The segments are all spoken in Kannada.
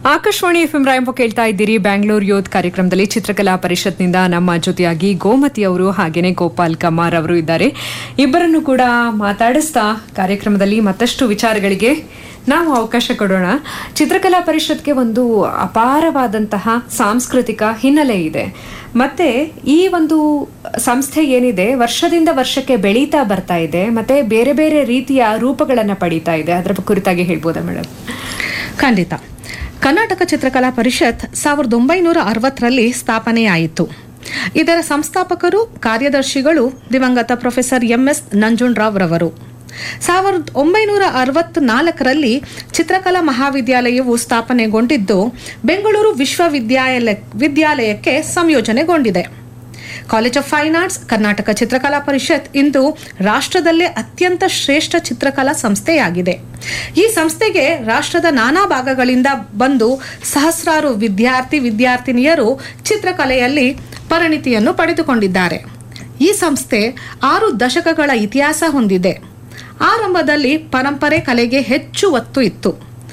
ಆಕಾಶವಾಣಿ ಎಫ್ ಎಂ ರಾಯಂಪ ಕೇಳ್ತಾ ಇದ್ದೀರಿ ಬ್ಯಾಂಗ್ಳೂರ್ ಯೂತ್ ಕಾರ್ಯಕ್ರಮದಲ್ಲಿ ಚಿತ್ರಕಲಾ ಪರಿಷತ್ನಿಂದ ನಮ್ಮ ಜೊತೆಯಾಗಿ ಗೋಮತಿ ಅವರು ಹಾಗೇನೆ ಗೋಪಾಲ್ ಕಮಾರ್ ಅವರು ಇದ್ದಾರೆ ಇಬ್ಬರನ್ನು ಕೂಡ ಮಾತಾಡಿಸ್ತಾ ಕಾರ್ಯಕ್ರಮದಲ್ಲಿ ಮತ್ತಷ್ಟು ವಿಚಾರಗಳಿಗೆ ನಾವು ಅವಕಾಶ ಕೊಡೋಣ ಚಿತ್ರಕಲಾ ಪರಿಷತ್ಗೆ ಒಂದು ಅಪಾರವಾದಂತಹ ಸಾಂಸ್ಕೃತಿಕ ಹಿನ್ನೆಲೆ ಇದೆ ಮತ್ತೆ ಈ ಒಂದು ಸಂಸ್ಥೆ ಏನಿದೆ ವರ್ಷದಿಂದ ವರ್ಷಕ್ಕೆ ಬೆಳೀತಾ ಬರ್ತಾ ಇದೆ ಮತ್ತೆ ಬೇರೆ ಬೇರೆ ರೀತಿಯ ರೂಪಗಳನ್ನ ಪಡೀತಾ ಇದೆ ಅದರ ಕುರಿತಾಗಿ ಹೇಳ್ಬೋದಾ ಮೇಡಮ್ ಖಂಡಿತ ಕರ್ನಾಟಕ ಚಿತ್ರಕಲಾ ಪರಿಷತ್ ಸಾವಿರದ ಒಂಬೈನೂರ ಅರವತ್ತರಲ್ಲಿ ಸ್ಥಾಪನೆಯಾಯಿತು ಇದರ ಸಂಸ್ಥಾಪಕರು ಕಾರ್ಯದರ್ಶಿಗಳು ದಿವಂಗತ ಪ್ರೊಫೆಸರ್ ಎಂ ಎಸ್ ನಂಜುಂಡ್ರಾವ್ ರವರು ಸಾವಿರದ ಒಂಬೈನೂರ ಅರವತ್ನಾಲ್ಕರಲ್ಲಿ ಚಿತ್ರಕಲಾ ಮಹಾವಿದ್ಯಾಲಯವು ಸ್ಥಾಪನೆಗೊಂಡಿದ್ದು ಬೆಂಗಳೂರು ವಿಶ್ವವಿದ್ಯಾಲಯ ವಿದ್ಯಾಲಯಕ್ಕೆ ಸಂಯೋಜನೆಗೊಂಡಿದೆ college of fine arts Karnataka Chitrakala Parishath ಇಂದು ರಾಷ್ಟ್ರದಲ್ಲೇ ಅತ್ಯಂತ ಶ್ರೇಷ್ಠ ಚಿತ್ರಕಲಾ ಸಂಸ್ಥೆಯಾಗಿದೆ ಈ ಸಂಸ್ಥೆಗೆ ರಾಷ್ಟ್ರದ ನಾನಾ ಭಾಗಗಳಿಂದ ಬಂದು ಸಹಸ್ರಾರು ವಿದ್ಯಾರ್ಥಿ ವಿದ್ಯಾರ್ಥಿನಿಯರು ಚಿತ್ರಕಲೆಯಲ್ಲಿ ಪರಿಣಿತಿಯನ್ನು ಪಡೆದುಕೊಂಡಿದ್ದಾರೆ ಈ ಸಂಸ್ಥೆ ಆರು ದಶಕಗಳ ಇತಿಹಾಸ ಹೊಂದಿದೆ ಆರಂಭದಲ್ಲಿ ಪರಂಪರೆ ಕಲೆಗೆ ಹೆಚ್ಚು ಒತ್ತು ಇತ್ತು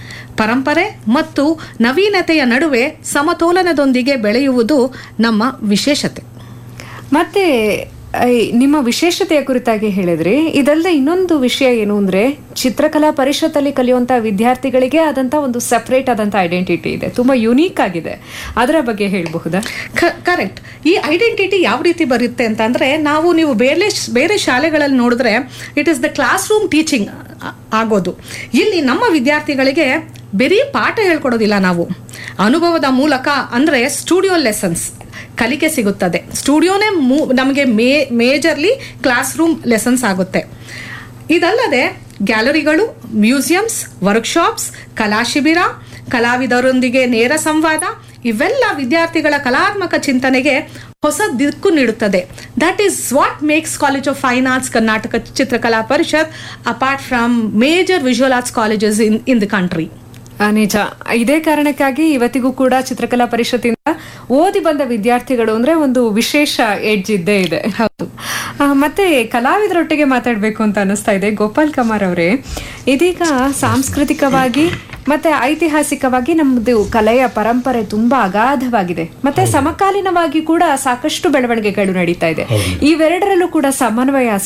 ಪರಂಪರೆ ಮತ್ತು ನವೀನತೆಯ ನಡುವೆ ಸಮತೋಲನದೊಂದಿಗೆ ಬೆಳೆಯುವುದು ನಮ್ಮ ವಿಶೇಷತೆ ಮತ್ತೆ ಐ, ನಿಮ್ಮ ವಿಶೇಷತೆಯ ಕುರಿತಾಗಿ ಹೇಳಿದ್ರಿ ಇದಲ್ಲದೆ ಇನ್ನೊಂದು ವಿಷಯ ಏನು ಅಂದ್ರೆ ಚಿತ್ರಕಲಾ ಪರಿಷತ್ತಲ್ಲಿ ಕಲಿಯುವಂತ ವಿದ್ಯಾರ್ಥಿಗಳಿಗೆ ಆದಂತ ಒಂದು ಸಪರೇಟ್ ಆದಂತ ಐಡೆಂಟಿಟಿ ಇದೆ ತುಂಬಾ ಯುನೀಕ್ ಆಗಿದೆ ಅದರ ಬಗ್ಗೆ ಹೇಳಬಹುದಾ ಕರೆಕ್ಟ್ ಈ ಐಡೆಂಟಿಟಿ ಯಾವ ರೀತಿ ಬರುತ್ತೆ ಅಂತಂದ್ರೆ ನಾವು ನೀವು ಬೇರೆ ಬೇರೆ ಶಾಲೆಗಳಲ್ಲಿ ನೋಡಿದ್ರೆ it is the classroom teaching ಆಗೋದು ಇಲ್ಲಿ ನಮ್ಮ ವಿದ್ಯಾರ್ಥಿಗಳಿಗೆ ಬರೀ ಪಾಠ ಹೇಳ್ಕೊಡೋದಿಲ್ಲ ನಾವು ಅನುಭವದ ಮೂಲಕ ಅಂದ್ರೆ ಸ್ಟುಡಿಯೋ ಲೆಸನ್ಸ್ ಕಲಿಕೆ ಸಿಗುತ್ತದೆ ಸ್ಟುಡಿಯೋನೇ ಮೂ ನಮಗೆ ಮೇ ಮೇಜರ್ಲಿ ಕ್ಲಾಸ್ ರೂಮ್ ಲೆಸನ್ಸ್ ಆಗುತ್ತೆ ಇದಲ್ಲದೆ ಗ್ಯಾಲರಿಗಳು ಮ್ಯೂಸಿಯಂಸ್ ವರ್ಕ್ಶಾಪ್ಸ್ ಕಲಾ ಶಿಬಿರ ಕಲಾವಿದರೊಂದಿಗೆ ನೇರ ಸಂವಾದ ಇವೆಲ್ಲ ವಿದ್ಯಾರ್ಥಿಗಳ ಕಲಾತ್ಮಕ ಚಿಂತನೆಗೆ ಹೊಸ ದಿಕ್ಕು ನೀಡುತ್ತದೆ that is what makes college of fine arts Karnataka Chitrakala Parishath apart from major visual arts colleges in in the country ah, ನಿಜ ಇದೇ ಕಾರಣಕ್ಕಾಗಿ ಇವತ್ತಿಗೂ ಕೂಡ ಚಿತ್ರಕಲಾ ಪರಿಷತ್ತಿಂದ ಓದಿ ಬಂದ ವಿದ್ಯಾರ್ಥಿಗಳು ಅಂದ್ರೆ ಒಂದು ವಿಶೇಷ ಎಡ್ಜ್ ಇದ್ದೇ ಇದೆ ಹೌದು ಆ, ಮತ್ತೆ ಕಲಾವಿದರೊಟ್ಟಿಗೆ ಮಾತಾಡ್ಬೇಕು ಅಂತ ಅನಿಸ್ತಾ ಇದೆ ಗೋಪಾಲ್ ಕಮಾರ್ ಅವರೇ ಇದೀಗ ಸಾಂಸ್ಕೃತಿಕವಾಗಿ ಮತ್ತೆ ಐತಿಹಾಸಿಕವಾಗಿ ನಮ್ಮದು ಕಲೆಯ ಪರಂಪರೆ ತುಂಬಾ ಅಗಾಧವಾಗಿದೆ ಮತ್ತೆ ಸಮಕಾಲೀನವಾಗಿ ಕೂಡ ಸಾಕಷ್ಟು ಬೆಳವಣಿಗೆಗಳು ನಡೀತಾ ಇದೆ ಇವೆರಡರಲ್ಲೂ ಕೂಡ ಸಮನ್ವಯ